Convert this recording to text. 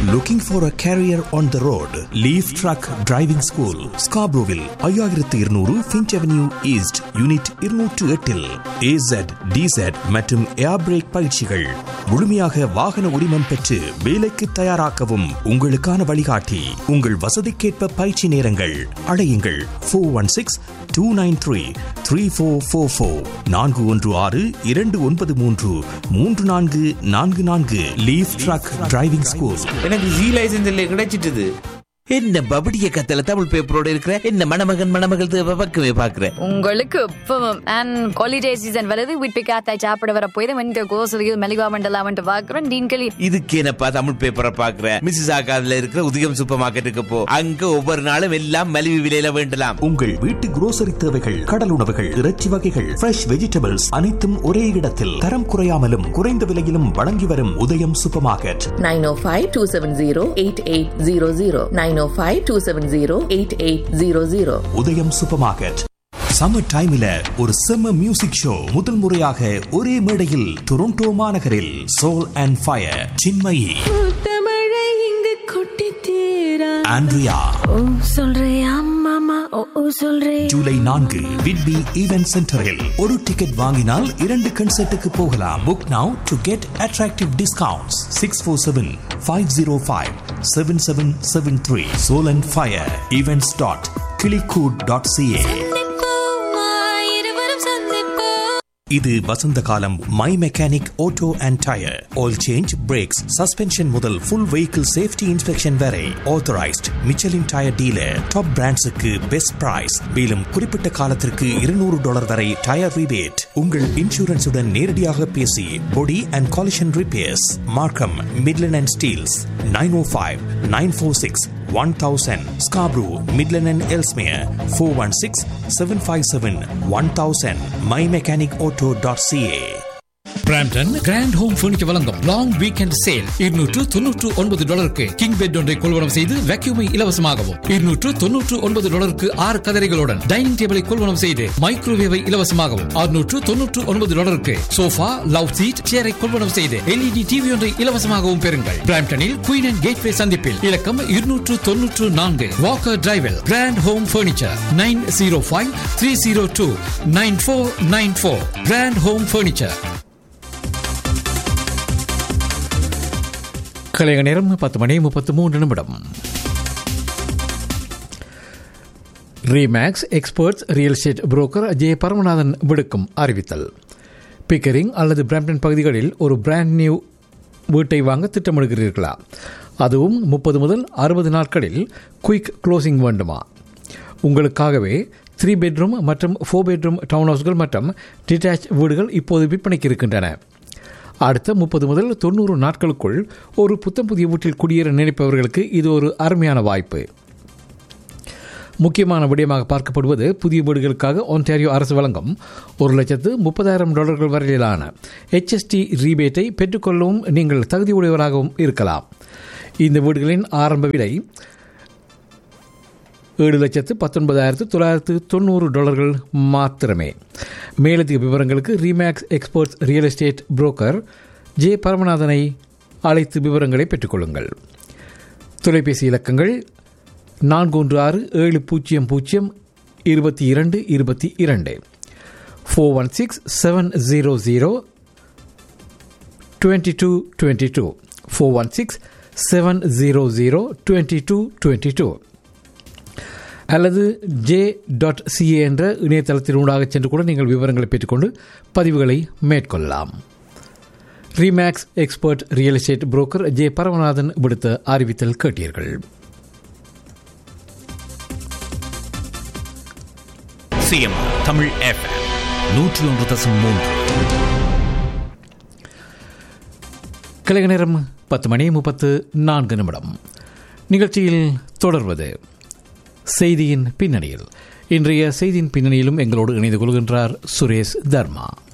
Looking for a career on the road? Leaf Truck Driving School, Scarboroughville, ஐயாயிரத்து இருநூறு Finch avenue east unit இருநூற்று எட்டில் ஏசட் டிசட் மற்றும் ஏர் break பயிற்சிகள் முழுமையாக வாகன உரிமம் பெற்று வேலைக்கு தயாராக்கவும் உங்களுக்கான வழிகாட்டி உங்கள் வசதிக்கேற்ப பயிற்சி நேரங்கள் அழையுங்கள் four one six two nine three three four four four நான்கு ஒன்று ஆறு இரண்டு ஒன்பது மூன்று மூன்று நான்கு நான்கு நான்கு லீஃப் ட்ரக் டிரைவிங் ஸ்கூல் எனக்கு ஜி லைசன்ஸ் இல்லை கிடைச்சிட்டுது என்ன பபடிய கத்தல தமிழ் பேப்பரோட இருக்கிற என்ன மணமகன் மணமகள் தேவை பக்கமே பாக்குற உங்களுக்கு இப்பவும் அண்ட் ஹாலிடே சீசன் வருது வீட்டு காத்தாய் சாப்பிட வர போய் இந்த கோசலியில் மெலிவா மண்டலாமன்ட்டு பார்க்குறோம் டீன்களி இதுக்கு என்னப்பா தமிழ் பேப்பரை பாக்குற மிஸ்ஸஸ் ஆகாதுல இருக்கிற உதயம் சூப்பர் மார்க்கெட்டுக்கு போ அங்க ஒவ்வொரு நாளும் எல்லாம் மலிவு விலையில வேண்டலாம் உங்கள் வீட்டு grocery தேவைகள் கடல் உணவுகள் இறைச்சி வகைகள் ஃப்ரெஷ் வெஜிடபிள்ஸ் அனைத்தும் ஒரே இடத்தில் தரம் குறையாமலும் குறைந்த விலையிலும் வழங்கி வரும் உதயம் சூப்பர் மார்க்கெட் 905-270-8800 905-270-8800 உதயம் சூப்பர் மார்க்கெட் சம்மர் டைம்ல ஒரு செம்ம மியூசிக் ஷோ முதல் முறையாக ஒரே மேடையில் டொரண்டோ மாநகரில் சோல் அண்ட் ஃபயர் சின்மயி தமிழை இங்கு கொட்டி தீரா ஆண்ட்ரியா ஓ சொல்றியா மாமா ஓ ஓ சொல்றே ஜூலை நான்கு விட்பி ஈவென்ட் சென்டரில் ஒரு டிக்கெட் வாங்கினால் இரண்டு கன்சர்ட்டுக்கு போகலாம் book now to get attractive discounts six four seven five zero five seven seven seven three soul and fire events dot Kilikoot dot CA சந்திப்போமா இருவரும் சந்திப்போம் இது வசந்த காலம் my mechanic auto and tyre oil change brakes suspension முதல் full vehicle safety inspection வரை authorised Michelin tyre dealer top பிராண்ட்ஸுக்கு best price மேலும் குறிப்பிட்ட காலத்திற்கு இருநூறு டாலர் வரை டயர் ரிபேட் உங்கள் இன்சூரன்ஸுடன் நேரடியாக பேசி body and collision repairs Markham Midland and Steeles nine O five nine four six one thousand Scarborough Midland and Ellesmere four one six seven five seven one thousand my mechanic auto dot CA Brampton Grand Home Furniture வழங்கும் long weekend sale இருநூற்று தொன்னூற்று ஒன்பது டாலருக்கு king bed ஒன்றை கொள்வனம் செய்து வேக்யூமை இலவசமாகவும் இருநூற்று தொன்னூற்று ஒன்பது டாலருக்கு ஆறு கதரைகளுடன் டைனிங் டேபிளை கொள்வனம் செய்து மைக்ரோவேவை இலவசமாகவும் அறுநூற்று தொன்னூற்று ஒன்பது டாலருக்கு சோஃபா லவ் சீட் சேரை கொள்வனம் செய்து எல்இடி டிவி ஒன்றை இலவசமாகவும் பெறுங்கள் பிராம்டனில் குயின் அண்ட் கேட்வே சந்திப்பில் இலக்கம் இருநூற்று தொன்னூற்று நான்கு வாக்கர் டிரைவில் Grand Home Furniture nine zero five three zero two nine four nine four Grand Home Furniture கலைய நேரம் பத்து மணி முப்பத்து மூன்று நிமிடம் Remax experts real estate broker J Paramanathan விடுக்கும் அறிவித்தல் பிக்கரிங் அல்லது பிராம்டன் பகுதிகளில் ஒரு பிராண்ட் நியூ வீட்டை வாங்க திட்டமிடுகிறீர்களா அதுவும் முப்பது முதல் அறுபது நாட்களில் குயிக் க்ளோசிங் வேண்டுமா உங்களுக்காகவே த்ரீ பெட்ரூம் மற்றும் ஃபோர் பெட்ரூம் டவுன் ஹவுஸ்கள் மற்றும் டிட்டாச் வீடுகள் இப்போது விற்பனைக்கு இருக்கின்றன அடுத்த முப்பது முதல் தொண்ணூறு நாட்களுக்குள் ஒரு புத்தம் புதிய வீட்டில் குடியேற நினைப்பவர்களுக்கு இது ஒரு அருமையான வாய்ப்பு முக்கியமான விடயமாக பார்க்கப்படுவது புதிய வீடுகளுக்காக ஒன்டாரியோ அரசு வழங்கும் ஒரு லட்சத்து முப்பதாயிரம் டாலர்கள் வரையிலான HST ரீபேட்டை பெற்றுக்கொள்ளவும் நீங்கள் தகுதியுடையவராகவும் இருக்கலாம் இந்த வீடுகளின் ஆரம்ப விலை ஏழு லட்சத்து பத்தொன்பதாயிரத்து தொள்ளாயிரத்து தொண்ணூறு டாலர்கள் மாத்திரமே மேலதிக விவரங்களுக்கு Remax experts real estate broker J பரமநாதனை அழைத்து விவரங்களை பெற்றுக்கொள்ளுங்கள் தொலைபேசி இலக்கங்கள் நான்கு ஒன்று ஆறு ஏழு பூஜ்ஜியம் பூஜ்ஜியம் இருபத்தி இரண்டு இருபத்தி இரண்டு four one six seven zero zero twenty two twenty two four one six seven zero zero twenty two twenty two அல்லது ஜே டாட் சிஏ என்ற இணையதளத்தின் ஊடாக சென்று கூட நீங்கள் விவரங்களை பெற்றுக்கொண்டு பதிவுகளை மேற்கொள்ளலாம் Remax expert real estate broker J Paramanathan விடுத்த அறிவித்தல் கேட்டீர்கள் சிஎம் தமிழ் எஃப்எம் நூற்றி ஒன்று தசம் மூன்று கலைக நேரம் பத்து மணி முப்பத்து நான்கு நிமிடம் நிகழ்ச்சியில் தொடர்வது செய்தியின் பின்னணியில் இன்றைய செய்தியின் பின்னணியிலும் எங்களோடு இணைந்து கொள்கின்றார் சுரேஷ் தர்மா